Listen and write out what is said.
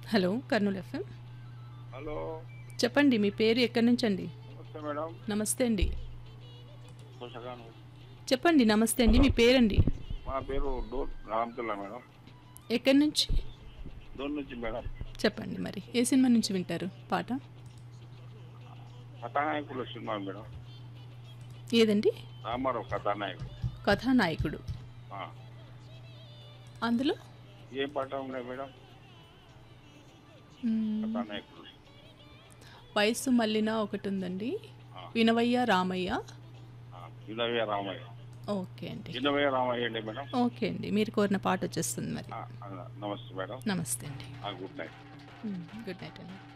Hello Kurnool FM hello చెప్పండి మీ పేరు ఎక్కడి నుంచి అండి నమస్తే మేడం నమస్తే అండి పుస్తకాలు చెప్పండి నమస్తే అండి మీ పేరండి మా పేరు డోర్ రామతుల్లా మేడం ఎక్కడి నుంచి డోర్ నుంచి మేడం చెప్పండి మరి ఏ సినిమా నుంచి వింటారు పాట కథానాయకుల సినిమా మేడం ఏదండి రామారావు కథానాయకుడు కథానాయకుడు ఆ. అందులో ఏ పాట ఉన్నాయి మేడం మ్మ్, కథానాయకుడు వయస్సు మల్లిన ఒకటి ఉందండి ఆ. వినవయ్య రామయ్య ఆ, వినవే రామయ్య ఓకే అండి వినవే రామయ్య అండి మేడం ఓకే అండి మీరు కోరిన పాట వచ్చేస్తుంది మరి ఆ, ఆ, నమస్తే మేడం నమస్తే అండి good night hmm, good night అండి